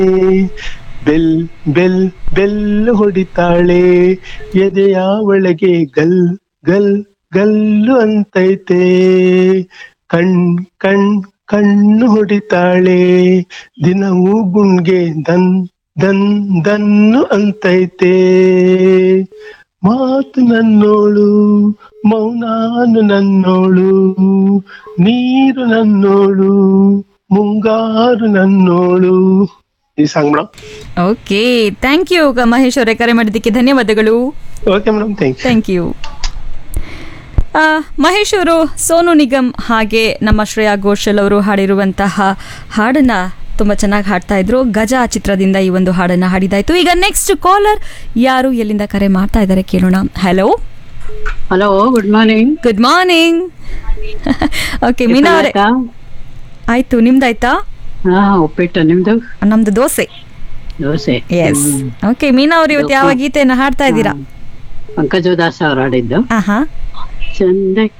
bell bell bell ಹೊಡಿತಾಳೆ ಎದೆಯ ಒಳಗೆ ಗಲ್ ಗಲ್ ಗಲ್ಲು ಅಂತೈತೆ ಕಣ್ ಕಣ್ ಕಣ್ಣು ಹೊಡಿತಾಳೆ ದಿನವೂ ಗುಣ್ಗೆ ದನ್ ದನ್ ದನ್ನು ಅಂತೈತೆ ಮಾತು ನನ್ನೋಳು ಮೌನಾನು ನನ್ನೋಳು ನೀರು ನನ್ನೋಳು ಮುಂಗಾರು ನನ್ನೋಳು ಈ song madam okay thank you Mahesh ಅವರೇ ಕರೆ ಮಾಡಿದ್ದಕ್ಕೆ ಧನ್ಯವಾದಗಳು okay madam thank you thank you Mahesh ಅವರು ಸೋನು ನಿಗಮ್ ಹಾಗೆ ನಮ್ಮ ಶ್ರೇಯಾ ಘೋಷಲ್ ಅವರು ಹಾಡಿರುವಂತಹ ಹಾಡನ್ನ ತುಂಬ ಚೆನ್ನಾಗಿ ಹಾಡ್ತಾ ಇದ್ರು ಗಜ ಚಿತ್ರದಿಂದ ಈ ಒಂದು ಹಾಡನ್ನ ಹಾಡಿದಾಯ್ತು ಈಗ ನೆಕ್ಸ್ಟ್ ಕಾಲರ್ ಯಾರು ಎಲ್ಲಿಂದ ಕರೆ ಮಾಡ್ತಾ ಇದ್ದಾರೆ ಕೇಳೋಣ hello hello good morning good morning okay Meena ಅವರೇ ಆಯ್ತು ನಿಮ್ದಾಯ್ತಾ ಹಾ ಉಪ್ಪಿಟ್ಟು ನಿಮ್ದು ನಮ್ದು ದೋಸೆ ದೋಸೆ ಎಸ್ ಓಕೆ ಮೀನಾ ಅವ್ರು ಇವತ್ತು ಯಾವ ಗೀತೆಯನ್ನು ಹಾಡ್ತಾ ಇದ್ದೀರಾ ಪಂಕಜೋದಾಸ್ ಅವ್ರು ಆಡಿದ್ದು ಆಹಾ ಚಂದಕ್ಕೆ